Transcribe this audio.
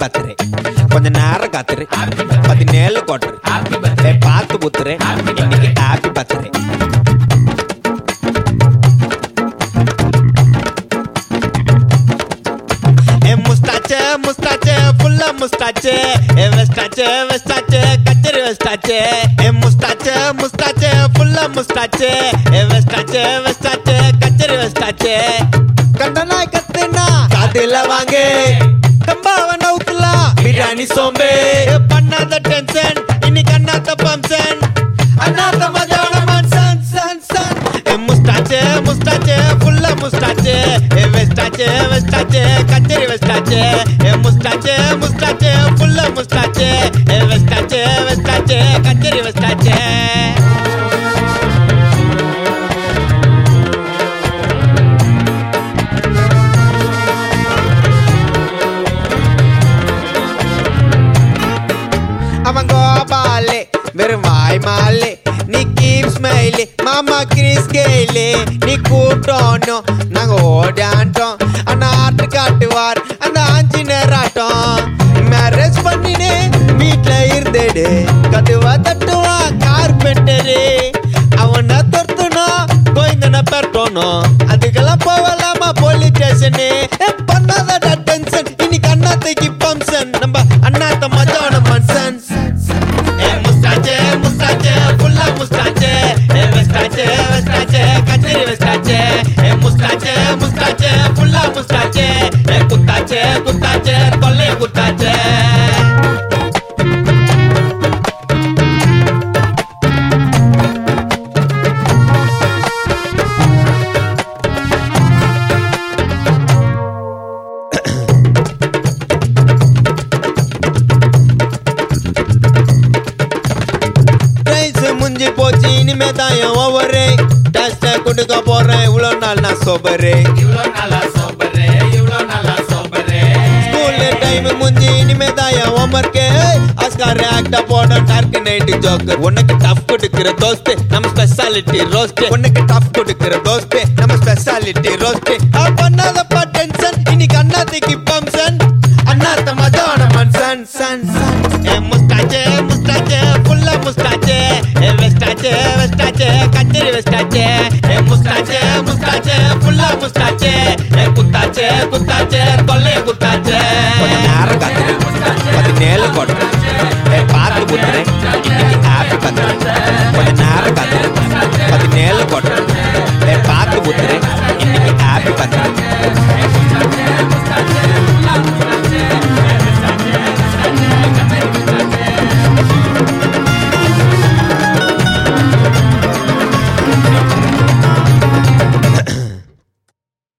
birthday கொஞ்ச நேரம் காத்துரு பதினேழு கோட்டரு ஏய், பார்த்து புத்துரு இன்னைக்கு ஹாப்பி பர்த்டே ஏ முஸ்டாச்சே முஸ்டாச்சே ஃபுல்லா முஸ்டாச்சே ஏ வெஸ்டாச்சே வெஸ்டாச்சே கச்சரி வெஸ்டாச்சே ஏ முஸ்டாச்சே முஸ்டாச்சே ஃபுல்லா முஸ்டாச்சே ஏ வெஸ்டாச்சே வெஸ்டாச்சே கச்சரி வெஸ்டாச்சே கண்டனா கத்துனா காதுல வாங்க கம்பாவ நவுத்துலாம் பிரியாணி சோம்பே ஏ, பண்ணாத டென்ஷன் இன்னைக்கு அண்ணாத்த பம்சன் அண்ணாத்த மஜான மன்சன் சன் சன் ஏ முஸ்டாச்சே முஸ்டாச்சே ஃபுல்லா முஸ்டாச்சே ஏ வெஸ்டாச்சே வெஸ்டாச்சே கச்சேரி வெஸ்டாச்சே ஏ முஸ்டாச்சே முஸ்டாச்சே ஃபுல்லா முஸ்டாச்சே ஏ வெஸ்டாச்சே வெஸ்டாச்சே கச்சேரி வெஸ்டாச்சே அவன் கோபாலே வெறும் வாய் மாலே நீ கீப் ஸ்மைலி மாமா கிறிஸ் கேலி நீ கூட்டோனும் நாங்க ஓடாண்டோம் அண்ணா ஆட்டு காட்டுவார் அந்த ஆஞ்சநேயர் ஆட்டம் மேரேஜ் பண்ணினே வீட்ல இருந்தேடு கதுவா தட்டுவா கார்பெண்டரு அவனை தொர்த்துனா கோயந்தன பெறணும் அதுக்கெல்லாம் போகலாமா போலீஸ் ஸ்டேஷனு பண்ணாத டென்ஷன் இன்னைக்கு அண்ணாத்தைக்கு பம்சன் நம்ம அண்ணாத்த மஜான மன்சன் ஏ முஸ்டாச்சே முஸ்டாச்சே ஃபுல்லா முஸ்டாச்சே ஏ வெஸ்டாச்சே வெஸ்டாச்சே கச்சேரி வெஸ்டாச்சே ஏ முஸ்டாச்சே முஸ்டாச்சே ஃபுல்லா முஸ்டாச்சே ஏ குத்தாச்சே குத்தாச்சே கொல்லைய குத்தாச்சே ரைஸ் முஞ்சி போச்சு இனிமே தான் என் ஒவ்வொரு டஸ்ட கொடுக்க போறேன் இவ்வளவு நாள் நான் சோபரு இவ்வளோ நல்லா சோபரு இவ்வளோ நல்லா சோபரு ஸ்கூல்ல டைம் முஞ்சி இனிமே தான் என் ஹோம்ஒர்க்கு ஆஸ்கார் ஆக்டா போட டார்க் நைட் ஜோக்கர் உனக்கு டஃப் கொடுக்கிற தோஸ்து நம்ம ஸ்பெஷாலிட்டி ரோஸ்ட் உனக்கு டஃப் கொடுக்கிற தோஸ்து நம்ம ஸ்பெஷாலிட்டி ரோஸ்ட் பண்ணாதப்பா டென்ஷன் இன்னைக்கு அண்ணாத்திக்கு பம்சன் அண்ணாத்த மஜான மன்சன் சன் சன் ஏ முஸ்டாச்சே முஸ்டாச்சே ஃபுல்லா முஸ்டாச்சே ஏ வெஸ்டாச்சே வெஸ்டாச்சே கச்சேரி வெஸ்டாச்சே ஏ முஸ்டாச்சே முஸ்டாச்சே ஃபுல்லா முஸ்டாச்சே ஏ குத்தாச்சே குத்தாச்சே கொல்லைய குத்தாச்சே